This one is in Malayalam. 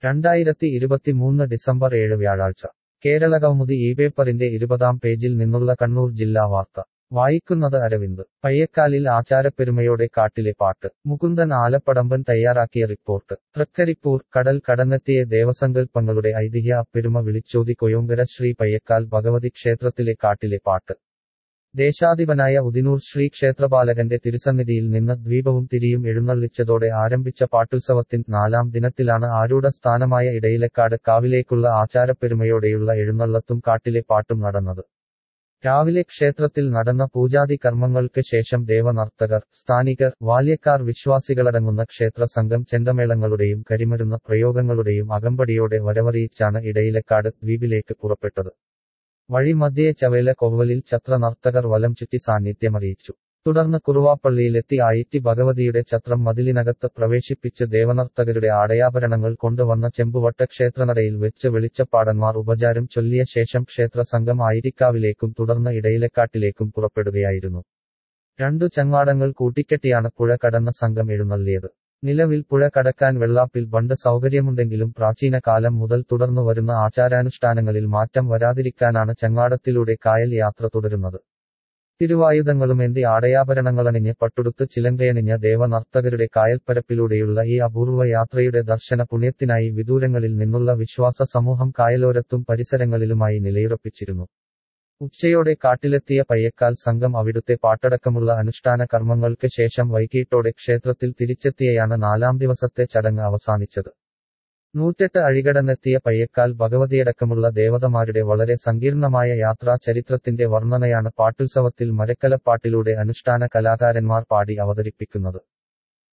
രണ്ടായിരത്തി ഇരുപത്തിമൂന്ന് ഡിസംബർ ഏഴ് വ്യാഴാഴ്ച കേരളകൗമുദി ഈ പേപ്പറിന്റെ ഇരുപതാം പേജിൽ നിന്നുള്ള കണ്ണൂർ ജില്ലാ വാർത്ത വായിക്കുന്നത് അരവിന്ദ് പയ്യക്കാലിൽ ആചാരപ്പെരുമയോടെ കാട്ടിലെ പാട്ട് മുകുന്ദൻ ആലപ്പടമ്പൻ തയ്യാറാക്കിയ റിപ്പോർട്ട് തൃക്കരിപ്പൂർ കടൽ കടന്നെത്തിയ ദേവസങ്കല്പങ്ങളുടെ ഐതിഹ്യ അപ്പെരുമ വിളിച്ചോതി കൊയോങ്കര ശ്രീ പയ്യക്കാൽ ഭഗവതി ക്ഷേത്രത്തിലെ കാട്ടിലെ പാട്ട് ദേശാധിപനായ ഉദിനൂർ ശ്രീ ക്ഷേത്രപാലകന്റെ തിരുസന്നിധിയിൽ നിന്ന് ദ്വീപവും തിരിയും എഴുന്നള്ളിച്ചതോടെ ആരംഭിച്ച പാട്ടുത്സവത്തിൻ നാലാം ദിനത്തിലാണ് ആരൂഢ സ്ഥാനമായ ഇടയിലക്കാട് കാവിലേക്കുള്ള ആചാരപ്പെരുമയോടെയുള്ള എഴുന്നള്ളത്തും കാട്ടിലെ പാട്ടും നടന്നത് രാവിലെ ക്ഷേത്രത്തിൽ നടന്ന പൂജാതി കർമ്മങ്ങൾക്ക് ശേഷം ദേവനർത്തകർ സ്ഥാനികർ ബാല്യക്കാർ വിശ്വാസികളടങ്ങുന്ന ക്ഷേത്ര സംഘം ചെണ്ടമേളങ്ങളുടെയും കരിമരുന്ന പ്രയോഗങ്ങളുടെയും അകമ്പടിയോടെ വരവറിയിച്ചാണ് ഇടയിലക്കാട് ദ്വീപിലേക്ക് പുറപ്പെട്ടത് വഴിമധ്യേ ചവേല കൊവ്വലിൽ ഛത്ര നർത്തകർ വലം ചുറ്റി സാന്നിധ്യമറിയിച്ചു തുടർന്ന് കുറുവാപ്പള്ളിയിലെത്തി ആയിറ്റി ഭഗവതിയുടെ ഛത്രം മതിലിനകത്ത് പ്രവേശിപ്പിച്ച് ദേവനർത്തകരുടെ ആടയാഭരണങ്ങൾ കൊണ്ടുവന്ന ചെമ്പുവട്ട ക്ഷേത്രനടയിൽ വെച്ച് വെളിച്ചപ്പാടന്മാർ ഉപചാരം ചൊല്ലിയ ശേഷം ക്ഷേത്ര സംഘം ആയിരിക്കാവിലേക്കും തുടർന്ന് ഇടയിലക്കാട്ടിലേക്കും പുറപ്പെടുകയായിരുന്നു രണ്ടു ചങ്ങാടങ്ങൾ കൂട്ടിക്കെട്ടിയാണ് പുഴ കടന്ന സംഘം എഴുന്നള്ളിയത് നിലവിൽ പുഴ കടക്കാൻ വെള്ളാപ്പിൽ ബണ്ട് സൗകര്യമുണ്ടെങ്കിലും പ്രാചീന കാലം മുതൽ തുടർന്നു വരുന്ന ആചാരാനുഷ്ഠാനങ്ങളിൽ മാറ്റം വരാതിരിക്കാനാണ് ചങ്ങാടത്തിലൂടെ കായൽ യാത്ര തുടരുന്നത് തിരുവായുധങ്ങളുമേന്തി ആടയാഭരണങ്ങളണിഞ്ഞ് പട്ടുടുത്ത് ചിലങ്കയണിഞ്ഞ ദേവനർത്തകരുടെ കായൽപ്പരപ്പിലൂടെയുള്ള ഈ അപൂർവ യാത്രയുടെ ദർശന പുണ്യത്തിനായി വിദൂരങ്ങളിൽ നിന്നുള്ള വിശ്വാസ സമൂഹം കായലോരത്തും പരിസരങ്ങളിലുമായി നിലയുറപ്പിച്ചിരുന്നു ഉച്ചയോടെ കാട്ടിലെത്തിയ പയ്യക്കാൽ സംഘം അവിടുത്തെ പാട്ടടക്കമുള്ള അനുഷ്ഠാന കർമ്മങ്ങൾക്ക് ശേഷം വൈകിട്ടോടെ ക്ഷേത്രത്തിൽ തിരിച്ചെത്തിയാണ് നാലാം ദിവസത്തെ ചടങ്ങ് അവസാനിച്ചത് നൂറ്റെട്ട് അഴികടന്നെത്തിയ പയ്യക്കാൽ ഭഗവതിയടക്കമുള്ള ദേവതമാരുടെ വളരെ സങ്കീർണമായ യാത്രാ ചരിത്രത്തിന്റെ വർണ്ണനയാണ് പാട്ടുത്സവത്തിൽ മരക്കലപ്പാട്ടിലൂടെ അനുഷ്ഠാന കലാകാരന്മാർ പാടി അവതരിപ്പിക്കുന്നത്